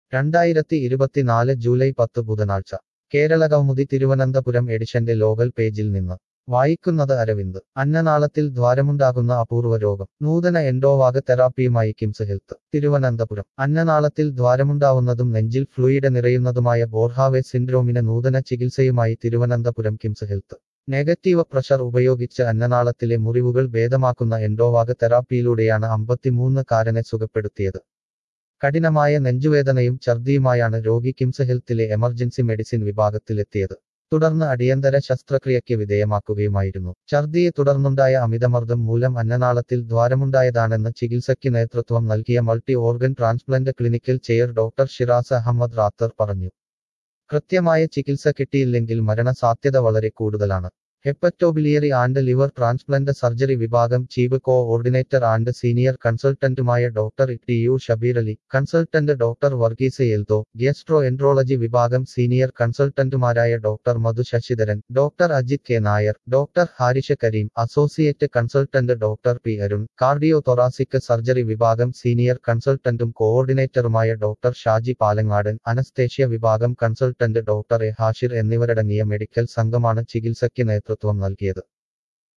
രണ്ടായിരത്തി ഇരുപത്തിനാല് ജൂലൈ പത്ത് ബുധനാഴ്ച കേരള കൗമുദി തിരുവനന്തപുരം എഡിഷന്റെ ലോകൽ പേജിൽ നിന്ന് വായിക്കുന്നത് അരവിന്ദ് അന്നനാളത്തിൽ ദ്വാരമുണ്ടാകുന്ന അപൂർവ രോഗം നൂതന എൻഡോവാഗ് തെറാപ്പിയുമായി കിംസ് ഹെൽത്ത് തിരുവനന്തപുരം അന്നനാളത്തിൽ ദ്വാരമുണ്ടാവുന്നതും നെഞ്ചിൽ ഫ്ലൂയിഡ് നിറയുന്നതുമായ ബോർഹാവെ സിൻഡ്രോമിന് നൂതന ചികിത്സയുമായി Thiruvananthapuram KIMS health negative pressure ഉപയോഗിച്ച് അന്നനാളത്തിലെ മുറിവുകൾ ഭേദമാക്കുന്ന എൻഡോവാഗ് തെറാപ്പിയിലൂടെയാണ് അമ്പത്തിമൂന്ന് കാരനെ സുഖപ്പെടുത്തിയത് കഠിനമായ നെഞ്ചുവേദനയും ഛർദിയുമായാണ് രോഗി കിംസ് ഹെൽത്തിലെ എമർജൻസി മെഡിസിൻ വിഭാഗത്തിലെത്തിയത് തുടർന്ന് അടിയന്തര ശസ്ത്രക്രിയയ്ക്ക് വിധേയമാക്കുകയുമായിരുന്നു ഛർദിയെ തുടർന്നുണ്ടായ അമിതമർദ്ദം മൂലം അന്നനാളത്തിൽ ദ്വാരമുണ്ടായതാണെന്ന് ചികിത്സയ്ക്ക് നേതൃത്വം നൽകിയ multi organ transplant clinical chair doctor Shiraz Ahmed Rather പറഞ്ഞു കൃത്യമായ ചികിത്സ കിട്ടിയില്ലെങ്കിൽ മരണസാധ്യത വളരെ കൂടുതലാണ് hepatobiliary and liver transplant surgery വിഭാഗം ചീഫ് കോഓർഡിനേറ്റർ ആൻഡ് സീനിയർ കൺസൾട്ടന്റുമായ doctor T U Shabeer Ali consultant doctor Varghese Eldho gastroenterology വിഭാഗം സീനിയർ കൺസൾട്ടന്റുമാരായ doctor Madhu Sasidharan doctor Ajith K Nair doctor Harisha Kareem associate consultant doctor P Arun cardio thoracic surgery വിഭാഗം സീനിയർ കൺസൾട്ടന്റും കോഓർഡിനേറ്ററുമായ ഡോക്ടർ ഷാജി പാലങ്ങാടൻ അനസ്തേഷ്യ വിഭാഗം consultant doctor A Hashir എന്നിവരടങ്ങിയ medical സംഘമാണ് ചികിത്സയ്ക്ക് നേതൃത്വം നൽകിയത്